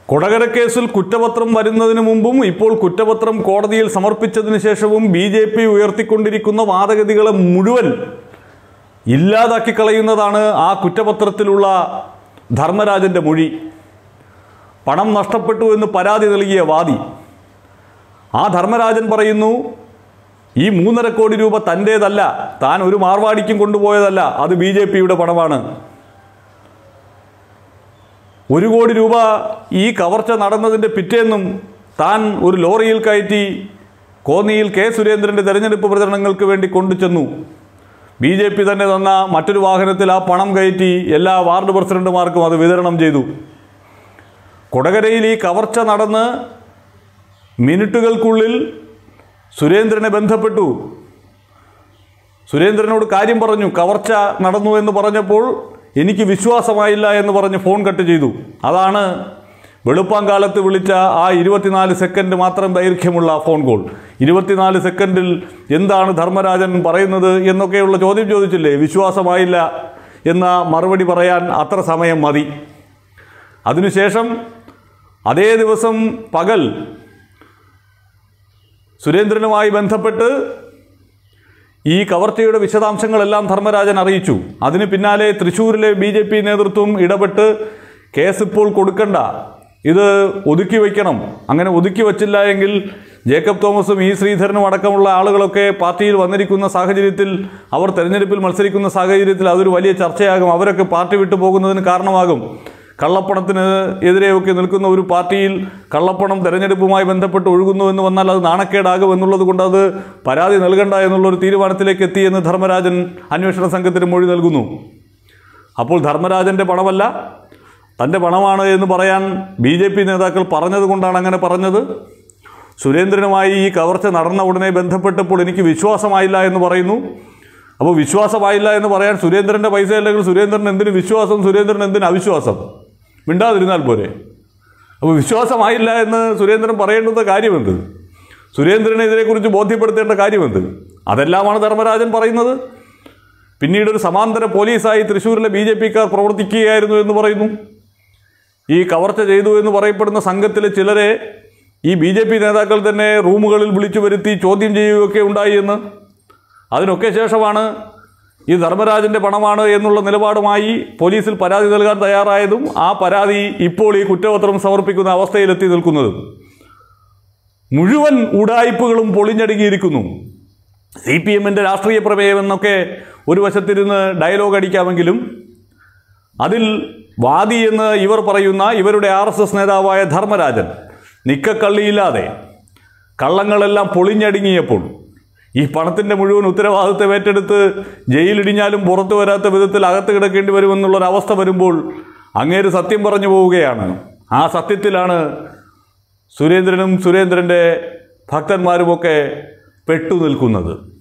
കൊടകര കേസിൽ കുറ്റപത്രം വരുന്നതിന് മുമ്പും ഇപ്പോൾ കുറ്റപത്രം കോടതിയിൽ സമർപ്പിച്ചതിന് ശേഷവും ബി ജെ പി ഉയർത്തിക്കൊണ്ടിരിക്കുന്ന വാദഗതികളെ മുഴുവൻ ഇല്ലാതാക്കി കളയുന്നതാണ് ആ കുറ്റപത്രത്തിലുള്ള ധർമ്മരാജൻ്റെ മൊഴി പണം നഷ്ടപ്പെട്ടു എന്ന് പരാതി നൽകിയ വാദി ആ ധർമ്മരാജൻ പറയുന്നു ഈ മൂന്നര കോടി രൂപ തൻ്റേതല്ല താൻ ഒരു മാർവാടിക്കും കൊണ്ടുപോയതല്ല അത് ബി ജെ പിയുടെ പണമാണ് ഒരു കോടി രൂപ ഈ കവർച്ച നടന്നതിൻ്റെ പിറ്റേന്നും താൻ ഒരു ലോറിയിൽ കയറ്റി കോന്നിയിൽ കെ സുരേന്ദ്രൻ്റെ തെരഞ്ഞെടുപ്പ് പ്രചരണങ്ങൾക്ക് വേണ്ടി കൊണ്ടുചെന്നു ബി ജെ പി തന്നെ തന്ന മറ്റൊരു വാഹനത്തിൽ ആ പണം കയറ്റി എല്ലാ വാർഡ് പ്രസിഡന്റുമാർക്കും അത് വിതരണം ചെയ്തു കൊടകരയിൽ ഈ കവർച്ച നടന്ന് മിനിറ്റുകൾക്കുള്ളിൽ സുരേന്ദ്രനെ ബന്ധപ്പെട്ടു സുരേന്ദ്രനോട് കാര്യം പറഞ്ഞു കവർച്ച നടന്നു എന്ന് പറഞ്ഞപ്പോൾ എനിക്ക് വിശ്വാസമായില്ല എന്ന് പറഞ്ഞ് ഫോൺ കട്ട് ചെയ്തു അതാണ് വെളുപ്പാങ്കാലത്ത് വിളിച്ച ആ ഇരുപത്തിനാല് സെക്കൻഡ് മാത്രം ദൈർഘ്യമുള്ള ഫോൺ കോൾ ഇരുപത്തിനാല് സെക്കൻഡിൽ എന്താണ് ധർമ്മരാജൻ പറയുന്നത് എന്നൊക്കെയുള്ള ചോദ്യം ചോദിച്ചില്ലേ വിശ്വാസമായില്ല എന്ന മറുപടി പറയാൻ അത്ര സമയം മതി അതിനുശേഷം അതേ ദിവസം പകൽ സുരേന്ദ്രനുമായി ബന്ധപ്പെട്ട് ഈ കവർച്ചയുടെ വിശദാംശങ്ങളെല്ലാം ധർമ്മരാജൻ അറിയിച്ചു അതിന് പിന്നാലെ തൃശ്ശൂരിലെ ബി ജെ പി നേതൃത്വം ഇടപെട്ട് കേസ് ഇപ്പോൾ കൊടുക്കണ്ട ഇത് ഒതുക്കി വയ്ക്കണം അങ്ങനെ ഒതുക്കി വച്ചില്ല എങ്കിൽ ജേക്കബ് തോമസും ഇ ശ്രീധരനും അടക്കമുള്ള ആളുകളൊക്കെ പാർട്ടിയിൽ വന്നിരിക്കുന്ന സാഹചര്യത്തിൽ അവർ തെരഞ്ഞെടുപ്പിൽ മത്സരിക്കുന്ന സാഹചര്യത്തിൽ അതൊരു വലിയ ചർച്ചയാകും അവരൊക്കെ പാർട്ടി വിട്ടു പോകുന്നതിന് കാരണമാകും കള്ളപ്പണത്തിന് എതിരെയൊക്കെ നിൽക്കുന്ന ഒരു പാർട്ടിയിൽ കള്ളപ്പണം തെരഞ്ഞെടുപ്പുമായി ബന്ധപ്പെട്ട് ഒഴുകുന്നു എന്ന് വന്നാൽ അത് നാണക്കേടാകും എന്നുള്ളത് കൊണ്ട് അത് പരാതി നൽകണ്ട എന്നുള്ളൊരു തീരുമാനത്തിലേക്ക് എത്തി എന്ന് ധർമ്മരാജൻ അന്വേഷണ സംഘത്തിന് മൊഴി നൽകുന്നു അപ്പോൾ ധർമ്മരാജൻ്റെ പണമല്ല തൻ്റെ പണമാണ് എന്ന് പറയാൻ ബി ജെ പി നേതാക്കൾ പറഞ്ഞതുകൊണ്ടാണ് അങ്ങനെ പറഞ്ഞത് സുരേന്ദ്രനുമായി ഈ കവർച്ച നടന്ന ഉടനെ ബന്ധപ്പെട്ടപ്പോൾ എനിക്ക് വിശ്വാസമായില്ല എന്ന് പറയുന്നു അപ്പോൾ വിശ്വാസമായില്ല എന്ന് പറയാൻ സുരേന്ദ്രൻ്റെ പൈസ അല്ലെങ്കിൽ സുരേന്ദ്രൻ എന്തിന് വിശ്വാസം സുരേന്ദ്രൻ എന്തിന് അവിശ്വാസം മിണ്ടാതിരുന്നാൽ പോരെ അപ്പോൾ വിശ്വാസമായില്ല എന്ന് സുരേന്ദ്രൻ പറയേണ്ടുന്ന കാര്യമെന്ത് സുരേന്ദ്രനെ ഇതിനെക്കുറിച്ച് ബോധ്യപ്പെടുത്തേണ്ട കാര്യമെന്ത് അതെല്ലാമാണ് ധർമ്മരാജൻ പറയുന്നത് പിന്നീട് ഒരു സമാന്തര പോലീസായി തൃശ്ശൂരിലെ ബി ജെ പിക്കാർ പ്രവർത്തിക്കുകയായിരുന്നു എന്ന് പറയുന്നു ഈ കവർച്ച ചെയ്തു എന്ന് പറയപ്പെടുന്ന സംഘത്തിലെ ചിലരെ ഈ ബി ജെ പി നേതാക്കൾ തന്നെ റൂമുകളിൽ വിളിച്ചു വരുത്തി ചോദ്യം ചെയ്യുകയൊക്കെ ഉണ്ടായി എന്ന് അതിനൊക്കെ ശേഷമാണ് ഈ ധർമ്മരാജൻ്റെ പണമാണ് എന്നുള്ള നിലപാടുമായി പോലീസിൽ പരാതി നൽകാൻ തയ്യാറായതും ആ പരാതി ഇപ്പോൾ ഈ കുറ്റപത്രം സമർപ്പിക്കുന്ന അവസ്ഥയിലെത്തി നിൽക്കുന്നതും മുഴുവൻ ഉടായ്പകളും പൊളിഞ്ഞടുങ്ങിയിരിക്കുന്നു സി പി എമ്മിൻ്റെ രാഷ്ട്രീയ പ്രമേയം എന്നൊക്കെ ഒരു വശത്തിരുന്ന് ഡയലോഗ് അടിക്കാമെങ്കിലും അതിൽ വാദി എന്ന് ഇവർ പറയുന്ന ഇവരുടെ ആർ എസ് എസ് നേതാവായ ധർമ്മരാജൻ നിക്കക്കള്ളിയില്ലാതെ കള്ളങ്ങളെല്ലാം പൊളിഞ്ഞടുങ്ങിയപ്പോൾ ഈ പണത്തിൻ്റെ മുഴുവൻ ഉത്തരവാദിത്വം ഏറ്റെടുത്ത് ജയിലിടിഞ്ഞാലും പുറത്തു വരാത്ത വിധത്തിൽ അകത്ത് കിടക്കേണ്ടി വരുമെന്നുള്ളൊരവസ്ഥ വരുമ്പോൾ അങ്ങേര് സത്യം പറഞ്ഞു പോവുകയാണ് ആ സത്യത്തിലാണ് സുരേന്ദ്രനും സുരേന്ദ്രൻ്റെ ഭക്തന്മാരുമൊക്കെ പെട്ടു നിൽക്കുന്നത്